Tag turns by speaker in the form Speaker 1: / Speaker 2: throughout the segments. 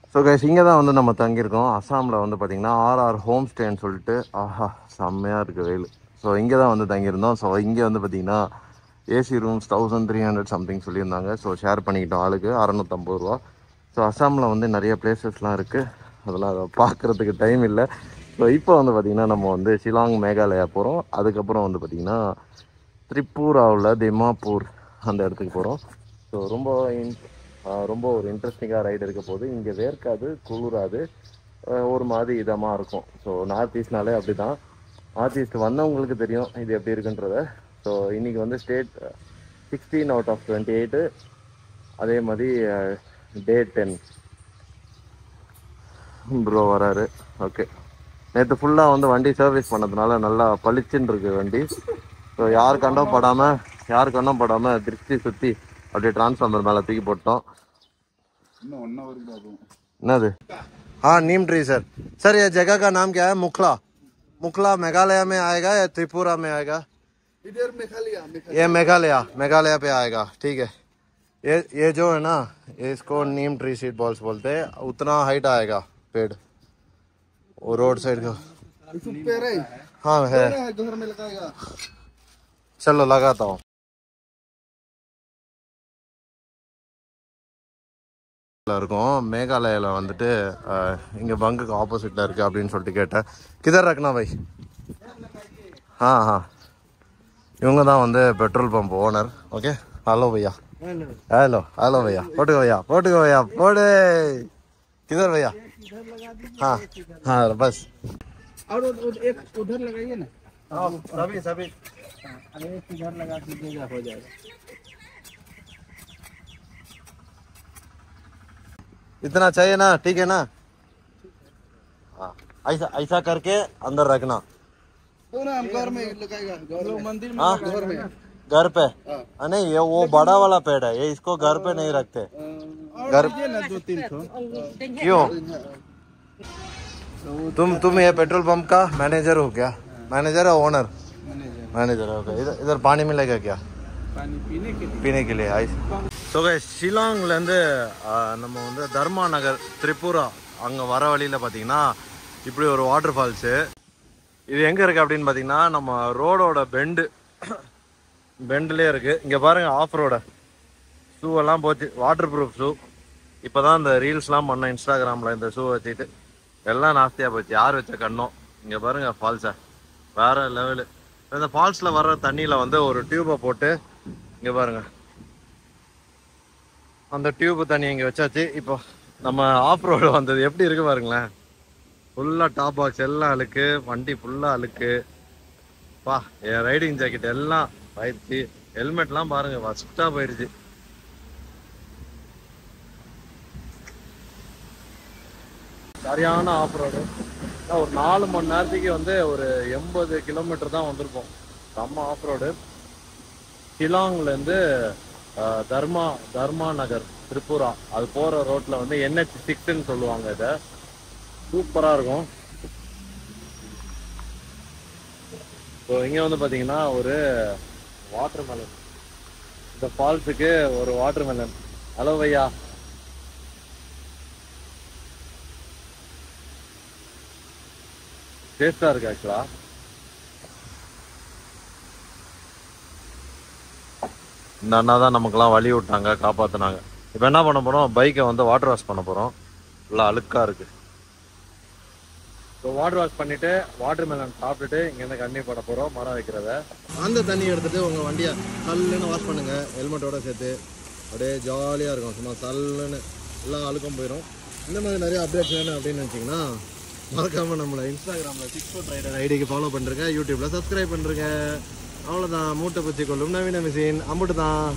Speaker 1: So guys இங்கே தான் வந்து நம்ம தங்கியிருக்கோம் அஸ்ஸாமில் வந்து பார்த்திங்கன்னா ஆர்ஆர் ஹோம் ஸ்டேன்னு சொல்லிட்டு ஆஹா செம்மையாக இருக்குது வெயில் ஸோ இங்கே தான் வந்து தங்கியிருந்தோம் ஸோ இங்கே வந்து பார்த்திங்கன்னா AC rooms thousand three hundred something சொல்லியிருந்தாங்க ஸோ ஷேர் பண்ணிக்கிட்டோம் ஆளுக்கு அறநூற்றம்பது ரூபா ஸோ அஸ்ஸாமில் வந்து நிறைய பிளேசஸ்லாம் இருக்குது அதெல்லாம் அதை பார்க்குறதுக்கு டைம் இல்லை ஸோ இப்போ வந்து பார்த்திங்கன்னா நம்ம வந்து ஷிலாங் மேகாலயா போகிறோம் அதுக்கப்புறம் வந்து பார்த்திங்கன்னா திரிபுராவில் திமாப்பூர் அந்த இடத்துக்கு போகிறோம் ஸோ ரொம்ப இன்- ஆஹ் ரொம்ப ஒரு இன்ட்ரெஸ்டிங்காக ரைடு இருக்க போது இங்கே வேர்க்காது குளிராது ஆஹ் ஒரு மாதிரி இதமாக இருக்கும் ஸோ நார்த் ஈஸ்ட்னாலே அப்படி தான் நார்த் ஈஸ்ட் வந்தவங்களுக்கு தெரியும் இது எப்படி இருக்குன்றத ஸோ இன்னைக்கு வந்து state sixteen out of twenty eight அதே மாதிரி டே டென் ப்ரோ வராரு ஓகே நேற்று ஃபுல்லாக வந்து வண்டி சர்வீஸ் பண்ணதுனால நல்லா பளிச்சுன்னு இருக்கு வண்டி ஸோ யார் கண்டம் படாமல் யார் கண்டம் படாமல் திருச்சி சுற்றி அப்படியே டிரான்ஸ்ஃபார்மர் மேலே தூக்கி போட்டோம்
Speaker 2: இன்னும் ஒன் ஹவருக்கு ஆகும்
Speaker 1: என்னது हाँ नीम ट्री सर सर ये जगह का नाम क्या है मुखला मुखला मेघालय में आएगा या त्रिपुरा में आएगा
Speaker 2: इधर मेघालय मेघालय
Speaker 1: ये मेघालय मेघालय पे आएगा ठीक है ये ये जो है ना ये इसको नीम ट्री सीट बॉल्स बोलते हैं उतना हाइट आएगा पेड़ वो रोड साइड का
Speaker 2: इसको पेड़ है
Speaker 1: हाँ है
Speaker 2: घर में लगाएगा
Speaker 1: चलो लगाता हूँ இருக்கும் மேகாலயாவில் வந்துட்டு அஹ், இங்க பங்குக்கு ஆப்போசிட்ல இருக்கு அப்படின்னு சொல்லிட்டு கேட்டேன் கிதர் ரக்னா பை ஆ ஆ இவங்க தான் வந்து petrol pump owner okay hello भैया हेलो हेलो भैया फोटो भैया फोटो भैया फोटो किधर भैया हाँ हाँ बस
Speaker 2: और उध- उध- एक उधर लगाइए ना
Speaker 1: सभी सभी
Speaker 2: अरे एक इधर लगा दीजिएगा हो जाएगा
Speaker 1: इतना चाहिए ना ठीक है ना हाँ ऐसा ऐसा करके अंदर रखना
Speaker 2: तो ना हम घर में लगाएगा घर में मंदिर में
Speaker 1: हाँ?
Speaker 2: घर में
Speaker 1: घर पे
Speaker 2: हाँ।
Speaker 1: हाँ, नहीं ये वो बड़ा वाला पेड़ है ये इसको घर पे नहीं रखते
Speaker 2: और
Speaker 1: घर-
Speaker 2: दीजिए ना दो तीन ठो
Speaker 1: क्यों तुम तुम ये पेट्रोल पंप का मैनेजर हो क्या मैनेजर है ओनर
Speaker 2: मैनेजर
Speaker 1: मैनेजर है okay. इधर इधर पानी मिलेगा क्या
Speaker 2: पानी पीने के लिए
Speaker 1: பீனே கிளே ஐஸ் ஸோ ஷிலாங்லேருந்து நம்ம வந்து தர்மா நகர் திரிபுரா அங்கே வர வழியில் பார்த்தீங்கன்னா இப்படி ஒரு வாட்டர் ஃபால்ஸு இது எங்கே இருக்குது அப்படின்னு பார்த்தீங்கன்னா நம்ம ரோடோட பெண்டு பெண்டுலேயே இருக்குது இங்கே பாருங்கள் ஆஃப் ரோட ஷூவெல்லாம் போச்சு வாட்டர் ப்ரூஃப் ஷூ இப்போ தான் இந்த ரீல்ஸ்லாம் பண்ணேன் இன்ஸ்டாகிராமில் இந்த ஷூ வச்சுட்டு எல்லாம் நாஸ்தியாக போச்சு யார் வச்ச கண்ணோம் இங்கே பாருங்கள் ஃபால்ஸை வேற லெவலு இந்த ஃபால்ஸில் வர்ற தண்ணியில் வந்து ஒரு டியூப்பை போட்டு இங்கே பாருங்க அந்த டியூப் தண்ணி இங்கே வச்சாச்சு இப்போ நம்ம ஆஃப் ரோடு வந்தது எப்படி இருக்கு பாருங்களேன் ஃபுல்லாக டாப் பாக்ஸ் எல்லாம் அழுக்கு வண்டி ஃபுல்லாக அழுக்கு பா என் ரைடிங் ஜாக்கெட் எல்லாம் ஆயிடுச்சு ஹெல்மெட்லாம் பாருங்க ஃபஸ்ட்டாக போயிடுச்சு சரியான ஆஃப் ரோடு ஒரு நாலு மணி நேரத்துக்கு வந்து ஒரு எண்பது கிலோமீட்டர் தான் வந்திருப்போம் செம்ம ஆஃப் ரோடு ஷிலாங்லேருந்து தர்மா தர்மா நகர் திரிபுரா அது போகிற ரோட்டில் வந்து என்ஹெச் சிக்ஸ்ன்னு சொல்லுவாங்க இதை சூப்பராக இருக்கும் ஸோ இங்கே வந்து பார்த்தீங்கன்னா ஒரு வாட்டர் மெலன் இந்த ஃபால்ஸுக்கு ஒரு வாட்டர் மெலன் ஹலோ பையா டேஸ்டாக இருக்கு ஆக்சுவலாக இந்த அண்ணா தான் நமக்கெல்லாம் வழி விட்டாங்க காப்பாத்துனாங்க இப்போ என்ன பண்ண போறோம் பைக்கை வந்து வாட்டர் வாஷ் பண்ண போறோம் நல்லா அழுக்கா இருக்கு ஸோ வாட்டர் வாஷ் பண்ணிட்டு வாட்டர் மெலன் சாப்பிட்டுட்டு இங்கேருந்து கண்ணி போட போறோம் மரம் வைக்கிறத அந்த தண்ணி எடுத்துட்டு உங்க வண்டியை சல்லுன்னு வாஷ் பண்ணுங்க ஹெல்மெட்டோட சேர்த்து அப்படியே ஜாலியாக இருக்கும் சும்மா சல்லுன்னு எல்லா அழுக்கும் போயிடும் இந்த மாதிரி நிறைய அப்டேட்ஸ் வேணும் அப்படின்னு நினச்சிங்கன்னா மறக்காம நம்மளை இன்ஸ்டாகிராமில் சிக்ஸ் ஃபோர் ரைடர் ஐடிக்கு ஃபாலோ பண்ணுறங்க யூடியூப்ல சப்ஸ்கிரைப் பண்ணுறங்க அவ்வளோதான் மூட்டை பூச்சி கொள்ளும் நவீன மிஷின் அம்புட்டு தான்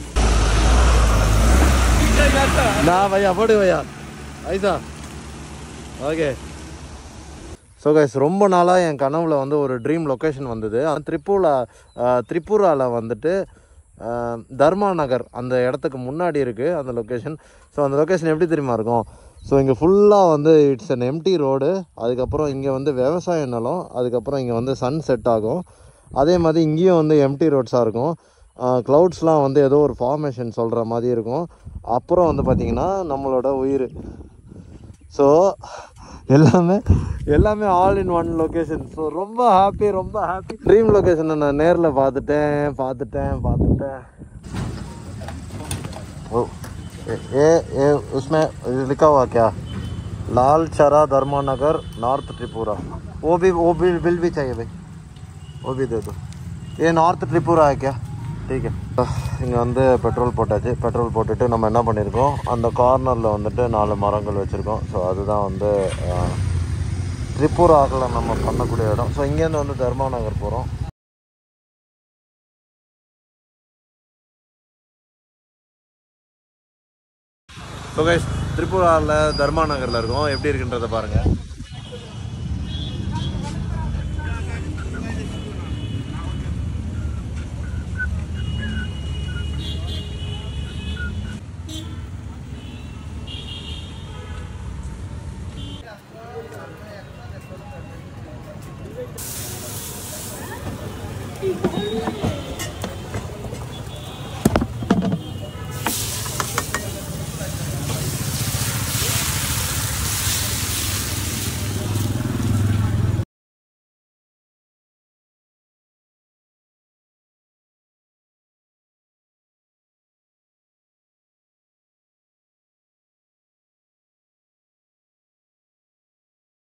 Speaker 1: நான் பையா போடு பையா ஐசா ஓகே ஸோ கைஸ் ரொம்ப நாளாக என் கனவுல வந்து ஒரு ட்ரீம் லொக்கேஷன் வந்தது அது திரிபுரா திரிபுராவில் வந்துட்டு அஹ், தர்மா நகர் அந்த இடத்துக்கு முன்னாடி இருக்குது அந்த லொக்கேஷன் ஸோ அந்த லொக்கேஷன் எப்படி தெரியுமா இருக்கும் ஸோ இங்கே ஃபுல்லாக வந்து இட்ஸ் அன் எம்டி ரோடு அதுக்கப்புறம் இங்கே வந்து விவசாய நிலம் அதுக்கப்புறம் இங்கே வந்து சன் செட் ஆகும் அதே மாதிரி இங்கேயும் வந்து எம்டி ரோட்ஸாக இருக்கும் க்ளவுட்ஸ்லாம் வந்து ஏதோ ஒரு ஃபார்மேஷன் சொல்கிற மாதிரி இருக்கும் அப்புறம் வந்து பார்த்திங்கன்னா நம்மளோட உயிர் ஸோ எல்லாமே எல்லாமே all in one location so ரொம்ப ஹாப்பி ரொம்ப ஹாப்பி ட்ரீம் லொக்கேஷனை நான் நேரில் பார்த்துட்டேன் பார்த்துட்டேன் பார்த்துட்டேன் ओ ये ये ये उसमें लिखा हुआ क्या लाल चरा धर्मानगर नॉर्थ त्रिपुरा वो भी वो भी बिल भी चाहिए भाई वो भी दे दो ये नॉर्थ त्रिपुरा है क्या ठीक है இங்கே வந்து பெட்ரோல் போட்டாச்சு பெட்ரோல் போட்டுட்டு நம்ம என்ன பண்ணியிருக்கோம் அந்த கார்னரில் வந்துட்டு நாலு மரங்கள் வச்சுருக்கோம் ஸோ அதுதான் வந்து அஹ், திரிபுராவில் நம்ம பண்ணக்கூடிய இடம் ஸோ இங்கேருந்து வந்து தர்மாநகர் போகிறோம் ஸோ கைஸ் திரிபுராவில் தர்மா நகரில் இருக்கோம் எப்படி இருக்குன்றதை பாருங்கள்